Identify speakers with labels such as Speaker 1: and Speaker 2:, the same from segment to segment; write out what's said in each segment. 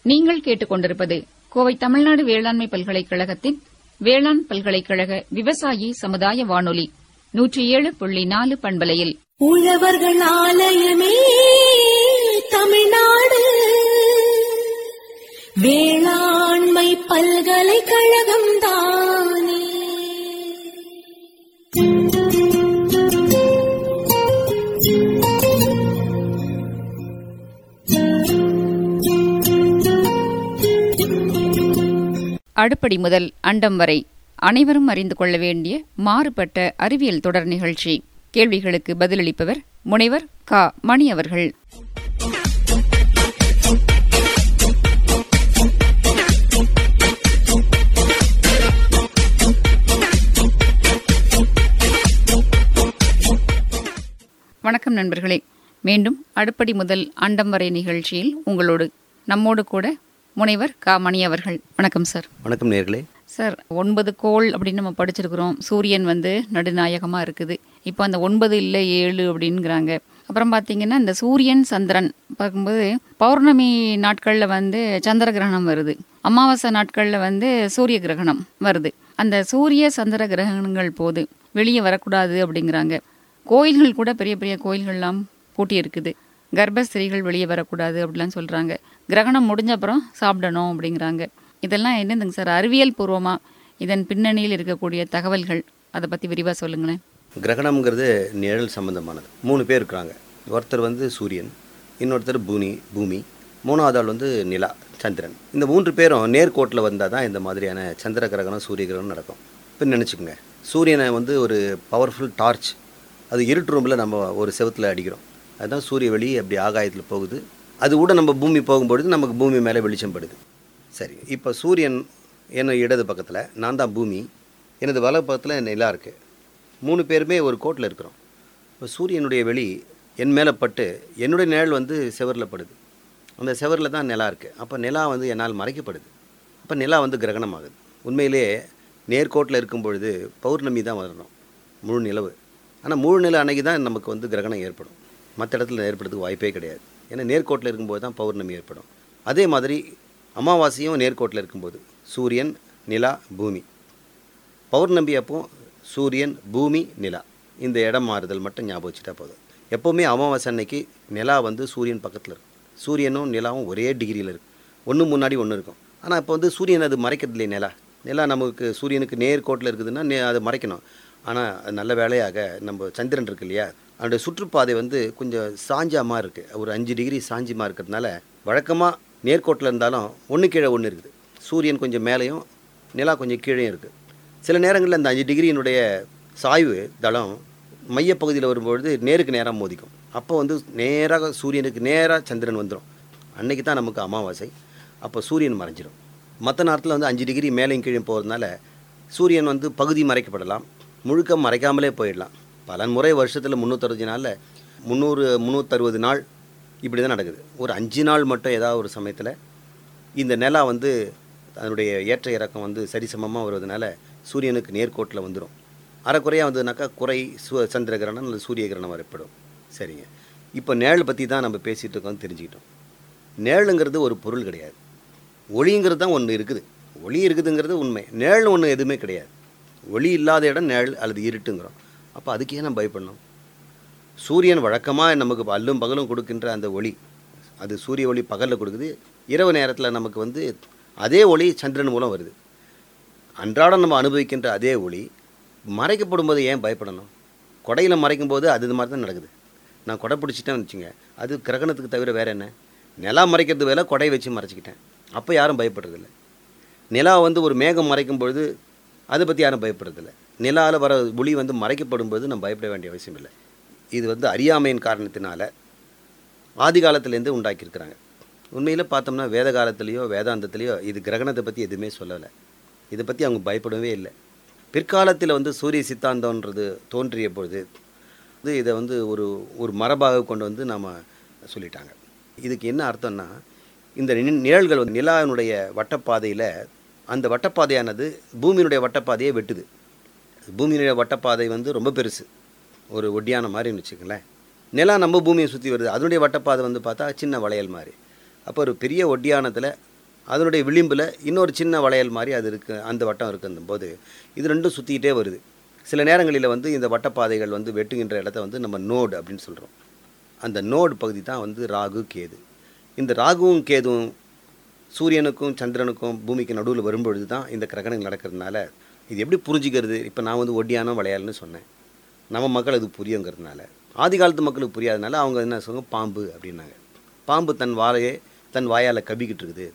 Speaker 1: நீங்கள் கேட்டுக்கொண்டிருப்பது கோவை தமிழ்நாடு வேளாண்மை பல்கலைக்கழகத்தின் வேளாண் பல்கலைக்கழக விவசாயி சமுதாய வானொலி நூற்றி ஏழு புள்ளி நாலு பண்பலையில்
Speaker 2: உழவர்கள் ஆலயமே தமிழ்நாடு வேளாண்மை பல்கலைக்கழகம் தானே
Speaker 1: அடுப்படி முதல் அண்டம் வரை அனைவரும் அறிந்து கொள்ள வேண்டிய மாறுபட்ட அறிவியல் தொடர் நிகழ்ச்சி கேள்விகளுக்கு பதிலளிப்பவர் முனைவர் க மணி அவர்கள் வணக்கம் நண்பர்களே மீண்டும் அடுப்படி முதல் அண்டம் வரை நிகழ்ச்சியில் உங்களோடு நம்மோடு கூட முனைவர் க மணி அவர்கள் வணக்கம் சார்
Speaker 3: வணக்கம் நேர்களே
Speaker 1: சார் ஒன்பது கோள் அப்படின்னு நம்ம படிச்சிருக்கிறோம் சூரியன் வந்து நடுநாயகமாக இருக்குது இப்போ அந்த ஒன்பது இல்லை ஏழு அப்படிங்கிறாங்க அப்புறம் பார்த்தீங்கன்னா இந்த சூரியன் சந்திரன் பார்க்கும்போது பௌர்ணமி நாட்களில் வந்து சந்திர கிரகணம் வருது அமாவாசை நாட்களில் வந்து சூரிய கிரகணம் வருது அந்த சூரிய சந்திர கிரகணங்கள் போது வெளியே வரக்கூடாது அப்படிங்கிறாங்க கோயில்கள் கூட பெரிய பெரிய கோயில்கள்லாம் பூட்டி இருக்குது கர்ப்பஸ்திரீகள் வெளியே வரக்கூடாது அப்படிலாம் சொல்கிறாங்க கிரகணம் முடிஞ்ச அப்புறம் சாப்பிடணும் அப்படிங்கிறாங்க இதெல்லாம் என்னதுங்க சார் அறிவியல் பூர்வமாக இதன் பின்னணியில் இருக்கக்கூடிய தகவல்கள் அதை பற்றி விரிவாக சொல்லுங்களேன்
Speaker 3: கிரகணம்ங்கிறது நிழல் சம்பந்தமானது மூணு பேர் இருக்கிறாங்க ஒருத்தர் வந்து சூரியன் இன்னொருத்தர் பூமி பூமி மூணாவது ஆள் வந்து நிலா சந்திரன் இந்த மூன்று பேரும் நேர்கோட்டில் வந்தால் தான் இந்த மாதிரியான சந்திர கிரகணம் சூரிய கிரகணம் நடக்கும் இப்போ நினச்சிக்கோங்க சூரியனை வந்து ஒரு பவர்ஃபுல் டார்ச் அது இருட்டு ரூமில் நம்ம ஒரு செவத்தில் அடிக்கிறோம் அதுதான் சூரிய வெளி அப்படி ஆகாயத்தில் போகுது அது கூட நம்ம பூமி போகும்பொழுது நமக்கு பூமி மேலே வெளிச்சம் படுது சரி இப்போ சூரியன் என்ன இடது பக்கத்தில் நான் தான் பூமி எனது வலது பக்கத்தில் நிலா இருக்குது மூணு பேருமே ஒரு கோட்டில் இருக்கிறோம் இப்போ சூரியனுடைய வெளி என் மேலே பட்டு என்னுடைய நிழல் வந்து செவரில் படுது அந்த செவரில் தான் நிலா இருக்குது அப்போ நிலா வந்து என்னால் மறைக்கப்படுது அப்போ நிலா வந்து கிரகணம் ஆகுது உண்மையிலேயே நேர்கோட்டில் இருக்கும் பொழுது பௌர்ணமி தான் வரணும் முழு நிலவு ஆனால் முழு நில அன்னைக்கு தான் நமக்கு வந்து கிரகணம் ஏற்படும் மற்ற இடத்துல ஏற்படுறதுக்கு வாய்ப்பே கிடையாது ஏன்னா நேர்கோட்டில் இருக்கும்போது தான் பௌர்ணமி ஏற்படும் அதே மாதிரி அமாவாசையும் நேர்கோட்டில் இருக்கும்போது சூரியன் நிலா பூமி பௌர்ணமி அப்போ சூரியன் பூமி நிலா இந்த இடம் மாறுதல் மட்டும் ஞாபகம் வச்சுட்டா போதும் எப்போவுமே அமாவாசை அன்னைக்கு நிலா வந்து சூரியன் பக்கத்தில் இருக்கும் சூரியனும் நிலாவும் ஒரே டிகிரியில் இருக்கும் ஒன்று முன்னாடி ஒன்று இருக்கும் ஆனால் இப்போ வந்து சூரியன் அது மறைக்கிறது இல்லையே நிலா நிலா நமக்கு சூரியனுக்கு நேர்கோட்டில் இருக்குதுன்னா நே அதை மறைக்கணும் ஆனால் நல்ல வேலையாக நம்ம சந்திரன் இருக்கு இல்லையா அதோடைய சுற்றுப்பாதை வந்து கொஞ்சம் சாஞ்சாமா இருக்குது ஒரு அஞ்சு டிகிரி சாஞ்சிமா இருக்கிறதுனால வழக்கமாக நேர்கோட்டில் இருந்தாலும் ஒன்று கீழே ஒன்று இருக்குது சூரியன் கொஞ்சம் மேலேயும் நிலா கொஞ்சம் கீழேயும் இருக்குது சில நேரங்களில் அந்த அஞ்சு டிகிரியினுடைய சாய்வு தளம் மையப்பகுதியில் வரும்பொழுது நேருக்கு நேராக மோதிக்கும் அப்போ வந்து நேராக சூரியனுக்கு நேராக சந்திரன் வந்துடும் அன்னைக்கு தான் நமக்கு அமாவாசை அப்போ சூரியன் மறைஞ்சிடும் மற்ற நேரத்தில் வந்து அஞ்சு டிகிரி மேலேயும் கீழே போகிறதுனால சூரியன் வந்து பகுதி மறைக்கப்படலாம் முழுக்க மறைக்காமலே போயிடலாம் பல முறை வருஷத்தில் முந்நூற்றறுபது நாளில் முந்நூறு முந்நூற்றறுபது நாள் இப்படி தான் நடக்குது ஒரு அஞ்சு நாள் மட்டும் ஏதாவது ஒரு சமயத்தில் இந்த நிலா வந்து அதனுடைய ஏற்ற இறக்கம் வந்து சரிசமமாக வருவதனால சூரியனுக்கு நேர்கோட்டில் வந்துடும் அரைக்குறையாக வந்ததுனாக்கா குறை சு சந்திர கிரகணம் அல்லது சூரிய கிரகணம் ஏற்படும் சரிங்க இப்போ நிழல் பற்றி தான் நம்ம பேசிகிட்டு இருக்கோம் தெரிஞ்சுக்கிட்டோம் நிழலுங்கிறது ஒரு பொருள் கிடையாது ஒளிங்கிறது தான் ஒன்று இருக்குது ஒளி இருக்குதுங்கிறது உண்மை நிழல் ஒன்று எதுவுமே கிடையாது ஒளி இல்லாத இடம் நிழல் அல்லது இருட்டுங்கிறோம் அப்போ அதுக்கு ஏன் நம்ம பயப்படணும் சூரியன் வழக்கமாக நமக்கு அல்லும் பகலும் கொடுக்கின்ற அந்த ஒளி அது சூரிய ஒளி பகலில் கொடுக்குது இரவு நேரத்தில் நமக்கு வந்து அதே ஒளி சந்திரன் மூலம் வருது அன்றாடம் நம்ம அனுபவிக்கின்ற அதே ஒளி மறைக்கப்படும் போது ஏன் பயப்படணும் கொடையில் மறைக்கும் போது அது இது மாதிரி தான் நடக்குது நான் கொடை பிடிச்சிட்டேன்னு வச்சுங்க அது கிரகணத்துக்கு தவிர வேறு என்ன நிலா மறைக்கிறது வேலை கொடை வச்சு மறைச்சிக்கிட்டேன் அப்போ யாரும் பயப்படுறதில்ல நிலா வந்து ஒரு மேகம் மறைக்கும் பொழுது அதை பற்றி யாரும் பயப்படுறதில்ல நிலாவில் வர ஒளி வந்து மறைக்கப்படும் போது நம்ம பயப்பட வேண்டிய அவசியம் இல்லை இது வந்து அறியாமையின் காரணத்தினால ஆதி காலத்துலேருந்து உண்டாக்கியிருக்கிறாங்க உண்மையில் பார்த்தோம்னா வேத காலத்துலேயோ வேதாந்தத்துலேயோ இது கிரகணத்தை பற்றி எதுவுமே சொல்லலை இதை பற்றி அவங்க பயப்படவே இல்லை பிற்காலத்தில் வந்து சூரிய சித்தாந்தம்ன்றது தோன்றிய பொழுது வந்து இதை வந்து ஒரு ஒரு மரபாக கொண்டு வந்து நாம் சொல்லிட்டாங்க இதுக்கு என்ன அர்த்தம்னா இந்த நி- நிழல்கள் வந்து நிலாவினுடைய வட்டப்பாதையில் அந்த வட்டப்பாதையானது பூமியினுடைய வட்டப்பாதையை வெட்டுது பூமியினுடைய வட்டப்பாதை வந்து ரொம்ப பெருசு ஒரு ஒட்டியான மாதிரின்னு வச்சுக்கங்களேன் நிலா நம்ம பூமியை சுற்றி வருது அதனுடைய வட்டப்பாதை வந்து பார்த்தா சின்ன வளையல் மாதிரி அப்போ ஒரு பெரிய ஒட்டியானத்தில் அதனுடைய விளிம்பில் இன்னொரு சின்ன வளையல் மாதிரி அது இருக்குது அந்த வட்டம் இருக்குன்னும் போது இது ரெண்டும் சுற்றிக்கிட்டே வருது சில நேரங்களில் வந்து இந்த வட்டப்பாதைகள் வந்து வெட்டுகின்ற இடத்த வந்து நம்ம நோடு அப்படின்னு சொல்கிறோம் அந்த நோடு பகுதி தான் வந்து ராகு கேது இந்த ராகுவும் கேதுவும் சூரியனுக்கும் சந்திரனுக்கும் பூமிக்கு நடுவில் வரும்பொழுது தான் இந்த கிரகணங்கள் நடக்கிறதுனால இது எப்படி புரிஞ்சுக்கிறது இப்போ நான் வந்து ஒட்டியானோ வளையல்னு சொன்னேன் நம்ம மக்கள் அது புரியுங்கிறதுனால ஆதி காலத்து மக்களுக்கு புரியாதனால அவங்க என்ன சொல்லுவாங்க பாம்பு அப்படின்னாங்க பாம்பு தன் வாழையே தன் வாயால் கபிக்கிட்டு இருக்குது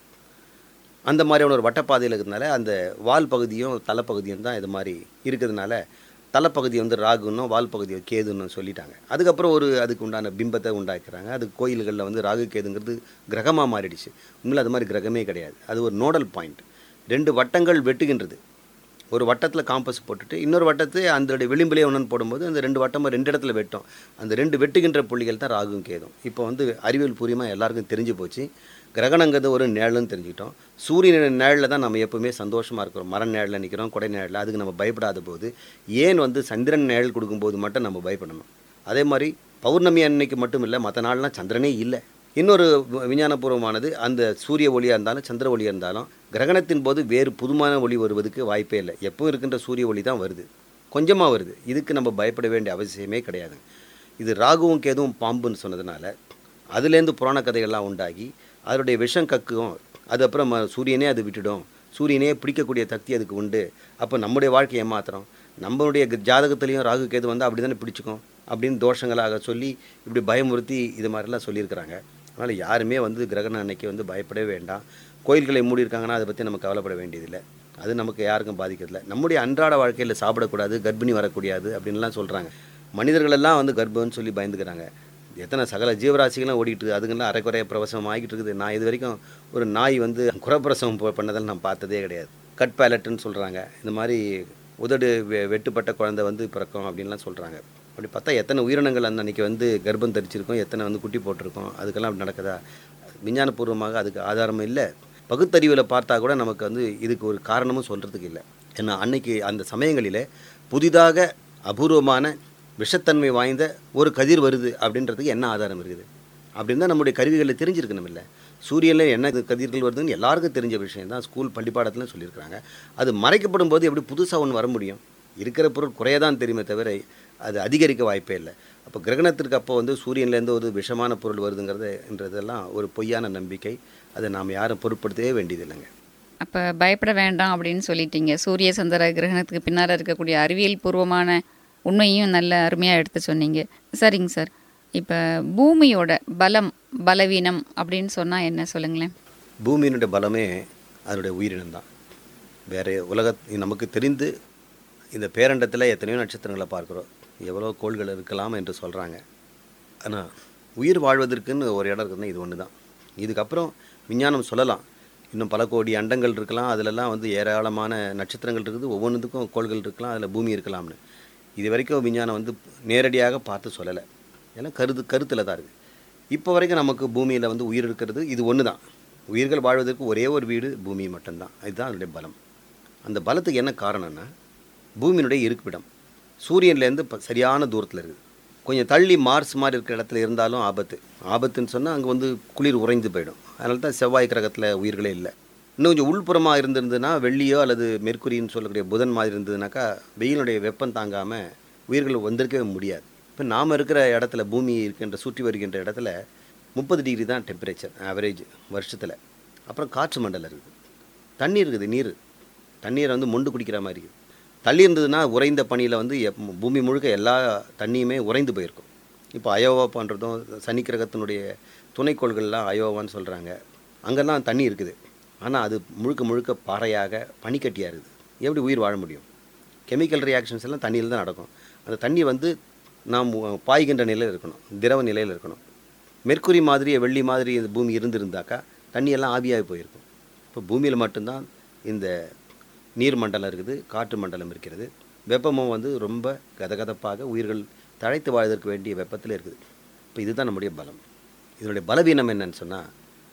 Speaker 3: அந்த மாதிரியான ஒரு வட்டப்பாதையில் இருக்கிறதுனால அந்த வால் பகுதியும் தலைப்பகுதியும் தான் இது மாதிரி இருக்கிறதுனால தலைப்பகுதி வந்து ராகுன்னும் வால் பகுதி கேதுன்னு சொல்லிட்டாங்க அதுக்கப்புறம் ஒரு அதுக்கு உண்டான பிம்பத்தை உண்டாக்குறாங்க அது கோயில்களில் வந்து ராகு கேதுங்கிறது கிரகமாக மாறிடுச்சு உண்மையில் அது மாதிரி கிரகமே கிடையாது அது ஒரு நோடல் பாயிண்ட் ரெண்டு வட்டங்கள் வெட்டுகின்றது ஒரு வட்டத்தில் காம்பஸ் போட்டுட்டு இன்னொரு வட்டத்தை அந்த விளிம்பிலே ஒன்று போடும்போது அந்த ரெண்டு வட்டமும் ரெண்டு இடத்துல வெட்டும் அந்த ரெண்டு வெட்டுகின்ற புள்ளிகள் தான் ராகும் கேதும் இப்போ வந்து அறிவியல் பூர்வமாக எல்லாருக்கும் தெரிஞ்சு போச்சு கிரகணங்கிறது ஒரு நிழல்னு தெரிஞ்சுக்கிட்டோம் சூரியன் நிழலில் தான் நம்ம எப்பவுமே சந்தோஷமாக இருக்கிறோம் மர நிழலில் நிற்கிறோம் கொடை நிழலில் அதுக்கு நம்ம பயப்படாத போது ஏன் வந்து சந்திரன் நிழல் கொடுக்கும்போது மட்டும் நம்ம பயப்படணும் அதே மாதிரி பௌர்ணமி அன்னைக்கு மட்டும் இல்லை மற்ற நாள்லாம் சந்திரனே இல்லை இன்னொரு வி- விஞ்ஞானபூர்வமானது அந்த சூரிய ஒளியாக இருந்தாலும் சந்திர ஒளியாக இருந்தாலும் கிரகணத்தின் போது வேறு புதுமான ஒளி வருவதற்கு வாய்ப்பே இல்லை எப்பவும் இருக்கின்ற சூரிய ஒளி தான் வருது கொஞ்சமாக வருது இதுக்கு நம்ம பயப்பட வேண்டிய அவசியமே கிடையாது இது ராகுவும் கேதுவும் பாம்புன்னு சொன்னதுனால அதுலேருந்து புராண கதைகள்லாம் உண்டாகி அதனுடைய விஷம் கக்கும் அது அப்புறம் ம- சூரியனே அது விட்டுடும் சூரியனே பிடிக்கக்கூடிய சக்தி அதுக்கு உண்டு அப்போ நம்முடைய வாழ்க்கையை ஏமாத்துறோம் நம்மளுடைய க- ஜாதகத்துலேயும் ராகு கேது வந்து அப்படி தானே பிடிச்சிக்கும் அப்படின்னு தோஷங்களாக சொல்லி இப்படி பயமுறுத்தி இது மாதிரிலாம் சொல்லியிருக்கிறாங்க அதனால் யாருமே வந்து கிரகணம் அன்னைக்கு வந்து பயப்படவே வேண்டாம் கோயில்களை மூடி இருக்காங்கன்னா அதை பற்றி நம்ம கவலைப்பட வேண்டியதில்லை அது நமக்கு யாருக்கும் பாதிக்கிறதில்ல நம்முடைய அன்றாட வாழ்க்கையில் சாப்பிடக்கூடாது கர்ப்பிணி வரக்கூடாது அப்படின்லாம் சொல்கிறாங்க மனிதர்களெல்லாம் வந்து கர்ப்பம்னு சொல்லி பயந்துக்கிறாங்க எத்தனை சகல ஜீவராசிகளும் ஓடிட்டு இருக்குது அதுங்கெல்லாம் அரைக்குறைய பிரவசம் ஆகிட்டு இருக்குது நான் இது வரைக்கும் ஒரு நாய் வந்து குறப்பிரசவம் போ- பண்ணதெல்லாம் நான் பார்த்ததே கிடையாது கட் பேலட்டுன்னு சொல்கிறாங்க இந்த மாதிரி உதடு வெ- வெட்டுப்பட்ட குழந்தை வந்து பிறக்கும் அப்படின்லாம் சொல்கிறாங்க அப்படி பார்த்தா எத்தனை உயிரினங்கள் அந்த அன்னைக்கு வந்து கர்ப்பம் தரிச்சிருக்கோம் எத்தனை வந்து குட்டி போட்டிருக்கோம் அதுக்கெல்லாம் அப்படி நடக்குதா விஞ்ஞானபூர்வமாக அதுக்கு ஆதாரமும் இல்லை பகுத்தறிவில் பார்த்தா கூட நமக்கு வந்து இதுக்கு ஒரு காரணமும் சொல்கிறதுக்கு இல்லை ஏன்னா அன்னைக்கு அந்த சமயங்களில் புதிதாக அபூர்வமான விஷத்தன்மை வாய்ந்த ஒரு கதிர் வருது அப்படின்றதுக்கு என்ன ஆதாரம் இருக்குது அப்படின்னு தான் நம்முடைய கருவிகளில் தெரிஞ்சிருக்கணும் இல்லை சூரியனில் என்ன இது கதிர்கள் வருதுன்னு எல்லாருக்கும் தெரிஞ்ச விஷயம் தான் ஸ்கூல் பள்ளிப்பாடத்துலையும் சொல்லியிருக்கிறாங்க அது மறைக்கப்படும் போது எப்படி புதுசாக ஒன்று வர முடியும் இருக்கிற பொருள் குறைய தான் தெரியுமே தவிர அது அதிகரிக்க வாய்ப்பே இல்லை அப்போ கிரகணத்திற்கு அப்போ வந்து சூரியன்லேருந்து ஒரு விஷமான பொருள் வருதுங்கிறதுன்றதெல்லாம் ஒரு பொய்யான நம்பிக்கை அதை நாம் யாரும் பொருட்படுத்தவே வேண்டியதில்லைங்க
Speaker 1: அப்போ பயப்பட வேண்டாம் அப்படின்னு சொல்லிட்டீங்க சூரிய சந்திர கிரகணத்துக்கு பின்னால் இருக்கக்கூடிய அறிவியல் பூர்வமான உண்மையும் நல்ல அருமையாக எடுத்து சொன்னீங்க சரிங்க சார் இப்போ பூமியோட பலம் பலவீனம் அப்படின்னு சொன்னால் என்ன சொல்லுங்களேன்
Speaker 3: பூமியினுடைய பலமே அதனுடைய உயிரினம் தான் வேறு உலக நமக்கு தெரிந்து இந்த பேரண்டத்தில் எத்தனையோ நட்சத்திரங்களை பார்க்குறோம் எவ்வளோ கோள்கள் இருக்கலாம் என்று சொல்கிறாங்க ஆனால் உயிர் வாழ்வதற்குன்னு ஒரு இடம் இருக்குதுன்னா இது ஒன்று தான் இதுக்கப்புறம் விஞ்ஞானம் சொல்லலாம் இன்னும் பல கோடி அண்டங்கள் இருக்கலாம் அதிலெல்லாம் வந்து ஏராளமான நட்சத்திரங்கள் இருக்குது ஒவ்வொன்றுத்துக்கும் கோள்கள் இருக்கலாம் அதில் பூமி இருக்கலாம்னு இது வரைக்கும் விஞ்ஞானம் வந்து நேரடியாக பார்த்து சொல்லலை ஏன்னா கருது கருத்தில் தான் இருக்குது இப்போ வரைக்கும் நமக்கு பூமியில் வந்து உயிர் இருக்கிறது இது ஒன்று தான் உயிர்கள் வாழ்வதற்கு ஒரே ஒரு வீடு பூமி மட்டும்தான் இதுதான் அதனுடைய பலம் அந்த பலத்துக்கு என்ன காரணம்னா பூமியினுடைய இருப்பிடம் சூரியன்லேருந்து இப்போ சரியான தூரத்தில் இருக்குது கொஞ்சம் தள்ளி மார்ஸ் மாதிரி இருக்கிற இடத்துல இருந்தாலும் ஆபத்து ஆபத்துன்னு சொன்னால் அங்கே வந்து குளிர் உறைந்து போயிடும் அதனால தான் செவ்வாய் கிரகத்தில் உயிர்களே இல்லை இன்னும் கொஞ்சம் உள்புறமாக இருந்திருந்ததுன்னா வெள்ளியோ அல்லது மெர்க்குரின்னு சொல்லக்கூடிய புதன் மாதிரி இருந்ததுனாக்கா வெயிலுடைய வெப்பம் தாங்காமல் உயிர்கள் வந்திருக்கவே முடியாது இப்போ நாம் இருக்கிற இடத்துல பூமி இருக்கின்ற சுற்றி வருகின்ற இடத்துல முப்பது டிகிரி தான் டெம்பரேச்சர் ஆவரேஜ் வருஷத்தில் அப்புறம் காற்று மண்டலம் இருக்குது தண்ணி இருக்குது நீர் தண்ணீரை வந்து மொண்டு குடிக்கிற மாதிரி இருக்குது தள்ளி இருந்ததுன்னா உறைந்த பனியில் வந்து எப்- பூமி முழுக்க எல்லா தண்ணியுமே உறைந்து போயிருக்கும் இப்போ அயோவா பண்ணுறதும் சனி கிரகத்தினுடைய துணைக்கோள்கள்லாம் அயோவான்னு சொல்கிறாங்க அங்கெல்லாம் தண்ணி இருக்குது ஆனால் அது முழுக்க முழுக்க பாறையாக பனிக்கட்டியாக இருக்குது எப்படி உயிர் வாழ முடியும் கெமிக்கல் ரியாக்ஷன்ஸ் எல்லாம் தண்ணியில் தான் நடக்கும் அந்த தண்ணி வந்து நாம் உ- பாய்கின்ற நிலையில் இருக்கணும் திரவ நிலையில் இருக்கணும் மெர்க்குரி மாதிரி வெள்ளி மாதிரி இந்த பூமி இருந்திருந்தாக்கா தண்ணியெல்லாம் ஆவியாகி போயிருக்கும் இப்போ பூமியில் மட்டும்தான் இந்த நீர் மண்டலம் இருக்குது காற்று மண்டலம் இருக்கிறது வெப்பமும் வந்து ரொம்ப கதகதப்பாக உயிர்கள் தழைத்து வாழ்வதற்கு வேண்டிய வெப்பத்தில் இருக்குது இப்போ இதுதான் நம்முடைய பலம் இதனுடைய பலவீனம் என்னன்னு சொன்னால்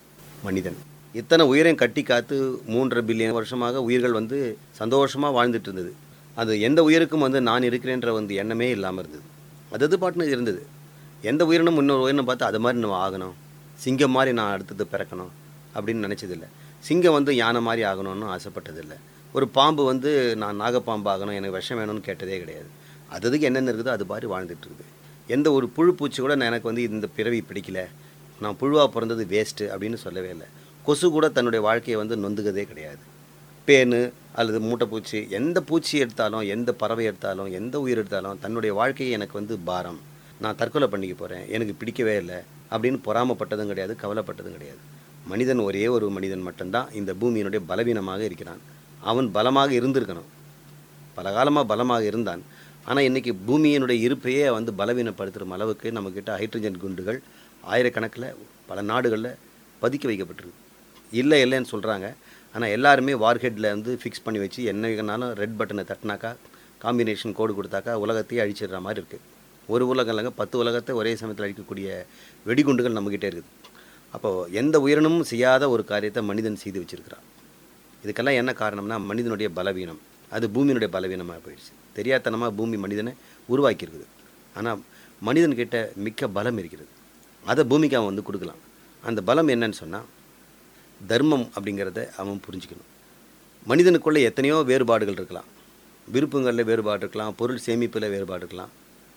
Speaker 3: மனிதன் இத்தனை உயிரையும் கட்டி காத்து மூன்றரை பில்லியன் வருஷமாக உயிர்கள் வந்து சந்தோஷமாக வாழ்ந்துட்டு இருந்தது அது எந்த உயிருக்கும் வந்து நான் இருக்கிறேன்ற வந்து எண்ணமே இல்லாமல் இருந்தது அது அது பாட்டுன்னு இருந்தது எந்த உயிரினும் இன்னொரு உயிரினம் பார்த்து அது மாதிரி நம்ம ஆகணும் சிங்கம் மாதிரி நான் அடுத்தது பிறக்கணும் அப்படின்னு நினச்சதில்லை சிங்கம் வந்து யானை மாதிரி ஆகணும்னு ஆசைப்பட்டதில்லை ஒரு பாம்பு வந்து நான் நாகப்பாம்பு ஆகணும் எனக்கு விஷம் வேணும்னு கேட்டதே கிடையாது அது அதுக்கு என்னென்ன இருக்குதோ அது மாதிரி வாழ்ந்துட்டு இருக்குது எந்த ஒரு புழு பூச்சி கூட நான் எனக்கு வந்து இந்த பிறவி பிடிக்கல நான் புழுவாக பிறந்தது வேஸ்ட்டு அப்படின்னு சொல்லவே இல்லை கொசு கூட தன்னுடைய வாழ்க்கையை வந்து நொந்துக்கதே கிடையாது பேனு அல்லது மூட்டைப்பூச்சி எந்த பூச்சி எடுத்தாலும் எந்த பறவை எடுத்தாலும் எந்த உயிர் எடுத்தாலும் தன்னுடைய வாழ்க்கையை எனக்கு வந்து பாரம் நான் தற்கொலை பண்ணிக்க போகிறேன் எனக்கு பிடிக்கவே இல்லை அப்படின்னு பொறாமப்பட்டதும் கிடையாது கவலைப்பட்டதும் கிடையாது மனிதன் ஒரே ஒரு மனிதன் மட்டும்தான் இந்த பூமியினுடைய பலவீனமாக இருக்கிறான் அவன் பலமாக இருந்திருக்கணும் பல காலமாக பலமாக இருந்தான் ஆனால் இன்றைக்கி பூமியினுடைய இருப்பையே வந்து பலவீனப்படுத்துகிற அளவுக்கு நம்மக்கிட்ட ஹைட்ரஜன் குண்டுகள் ஆயிரக்கணக்கில் பல நாடுகளில் பதுக்கி வைக்கப்பட்டிருக்கு இல்லை இல்லைன்னு சொல்கிறாங்க ஆனால் எல்லாருமே வார்ஹெட்டில் வந்து ஃபிக்ஸ் பண்ணி வச்சு என்ன வேணாலும் ரெட் பட்டனை தட்டினாக்கா காம்பினேஷன் கோடு கொடுத்தாக்கா உலகத்தையே அழிச்சிடுற மாதிரி இருக்குது ஒரு உலகம் இல்லைங்க பத்து உலகத்தை ஒரே சமயத்தில் அழிக்கக்கூடிய வெடிகுண்டுகள் நம்மக்கிட்டே இருக்குது அப்போது எந்த உயிரினமும் செய்யாத ஒரு காரியத்தை மனிதன் செய்து வச்சிருக்கிறான் இதுக்கெல்லாம் என்ன காரணம்னா மனிதனுடைய பலவீனம் அது பூமியினுடைய பலவீனமாக போயிடுச்சு தெரியாதனமாக பூமி மனிதனை உருவாக்கியிருக்குது ஆனால் மனிதன்கிட்ட மிக்க பலம் இருக்கிறது அதை பூமிக்கு அவன் வந்து கொடுக்கலாம் அந்த பலம் என்னன்னு சொன்னால் தர்மம் அப்படிங்கிறத அவன் புரிஞ்சுக்கணும் மனிதனுக்குள்ளே எத்தனையோ வேறுபாடுகள் இருக்கலாம் விருப்பங்களில் வேறுபாடு இருக்கலாம் பொருள் சேமிப்பில் வேறுபாடு இருக்கலாம்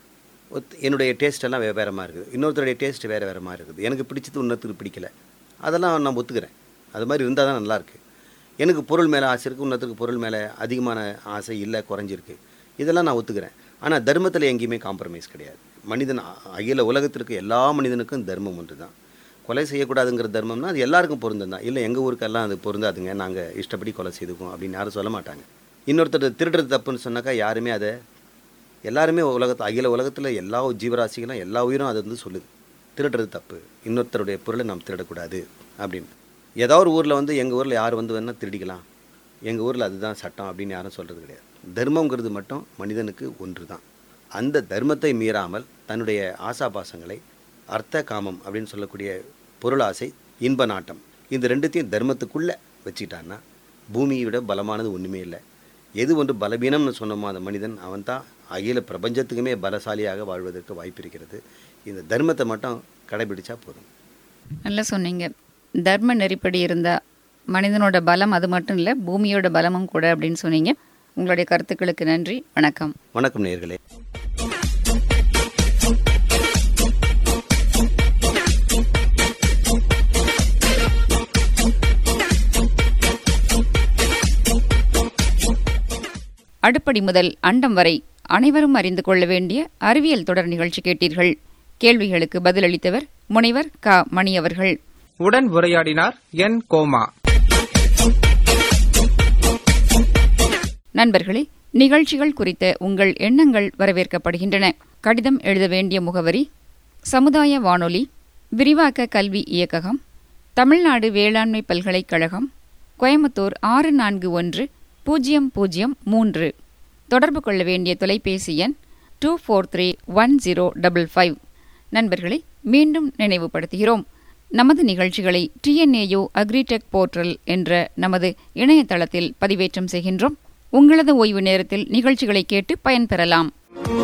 Speaker 3: ஒத்- என்னுடைய டேஸ்ட் எல்லாம் வேறு வேறு மாதிரி இருக்குது இன்னொருத்தருடைய டேஸ்ட் வேறு வேறு மாதிரி இருக்குது எனக்கு பிடிச்சது இன்னொருத்தருக்கு பிடிக்கல அதெல்லாம் நான் ஒத்துக்கிறேன் அது மாதிரி இருந்தால் தான் நல்லாயிருக்கு எனக்கு பொருள் மேலே ஆசை இருக்குது இன்னொருத்தருக்கு பொருள் மேலே அதிகமான ஆசை இல்லை குறைஞ்சிருக்கு இதெல்லாம் நான் ஒத்துக்கிறேன் ஆனால் தர்மத்தில் எங்கேயுமே காம்ப்ரமைஸ் கிடையாது மனிதன் அ- அகில உலகத்திற்கு எல்லா மனிதனுக்கும் தர்மம் ஒன்று தான் கொலை செய்யக்கூடாதுங்கிற தர்மம்னா அது எல்லாருக்கும் பொருந்தம் தான் இல்லை எங்கள் ஊருக்கெல்லாம் அது பொருந்தாதுங்க நாங்கள் இஷ்டப்படி கொலை செய்துக்குவோம் அப்படின்னு யாரும் சொல்ல மாட்டாங்க இன்னொருத்தர் திருடுறது தப்புன்னு சொன்னாக்கா யாருமே அதை எல்லாருமே உலகத்து அகில உலகத்தில் எல்லா ஜீவராசிகளும் எல்லா உயிரும் அது வந்து சொல்லுது திருடுறது தப்பு இன்னொருத்தருடைய பொருளை நாம் திருடக்கூடாது அப்படின்னு ஏதோ ஒரு ஊரில் வந்து எங்கள் ஊரில் யார் வந்து வேணால் திருடிக்கலாம் எங்கள் ஊரில் அதுதான் சட்டம் அப்படின்னு யாரும் சொல்கிறது கிடையாது தர்மங்கிறது மட்டும் மனிதனுக்கு ஒன்று தான் அந்த தர்மத்தை மீறாமல் தன்னுடைய ஆசாபாசங்களை அர்த்த காமம் அப்படின்னு சொல்லக்கூடிய பொருளாசை இன்ப நாட்டம் இந்த ரெண்டுத்தையும் தர்மத்துக்குள்ளே வச்சுக்கிட்டான்னா பூமியை விட பலமானது ஒன்றுமே இல்லை எது ஒன்று பலவீனம்னு சொன்னோமோ அந்த மனிதன் அவன் தான் அகில பிரபஞ்சத்துக்குமே பலசாலியாக வாழ்வதற்கு வாய்ப்பு இருக்கிறது இந்த தர்மத்தை மட்டும் கடைபிடிச்சா போதும்
Speaker 1: நல்லா சொன்னீங்க தர்ம நெறிப்படி இருந்தா மனிதனோட பலம் அது மட்டும் இல்லை பூமியோட பலமும் கூட அப்படின்னு சொன்னீங்க உங்களுடைய கருத்துக்களுக்கு நன்றி வணக்கம்
Speaker 3: வணக்கம் நேயர்களே
Speaker 1: அடுப்படி முதல் அண்டம் வரை அனைவரும் அறிந்து கொள்ள வேண்டிய அறிவியல் தொடர் நிகழ்ச்சி கேட்டீர்கள் கேள்விகளுக்கு பதிலளித்தவர் முனைவர் க மணி அவர்கள்
Speaker 4: உடன் உரையாடினார் என் கோமா
Speaker 1: நண்பர்களே நிகழ்ச்சிகள் குறித்த உங்கள் எண்ணங்கள் வரவேற்கப்படுகின்றன கடிதம் எழுத வேண்டிய முகவரி சமுதாய வானொலி விரிவாக்க கல்வி இயக்ககம் தமிழ்நாடு வேளாண்மை பல்கலைக்கழகம் கோயம்புத்தூர் ஆறு நான்கு ஒன்று பூஜ்ஜியம் பூஜ்ஜியம் மூன்று தொடர்பு கொள்ள வேண்டிய தொலைபேசி எண் two four three one zero double five நண்பர்களை மீண்டும் நினைவுபடுத்துகிறோம் நமது நிகழ்ச்சிகளை டிஎன்ஏயு அக்ரிடெக் போர்ட்டல் என்ற நமது இணையதளத்தில் பதிவேற்றம் செய்கின்றோம் உங்களது ஓய்வு நேரத்தில் நிகழ்ச்சிகளை கேட்டு பயன்பெறலாம்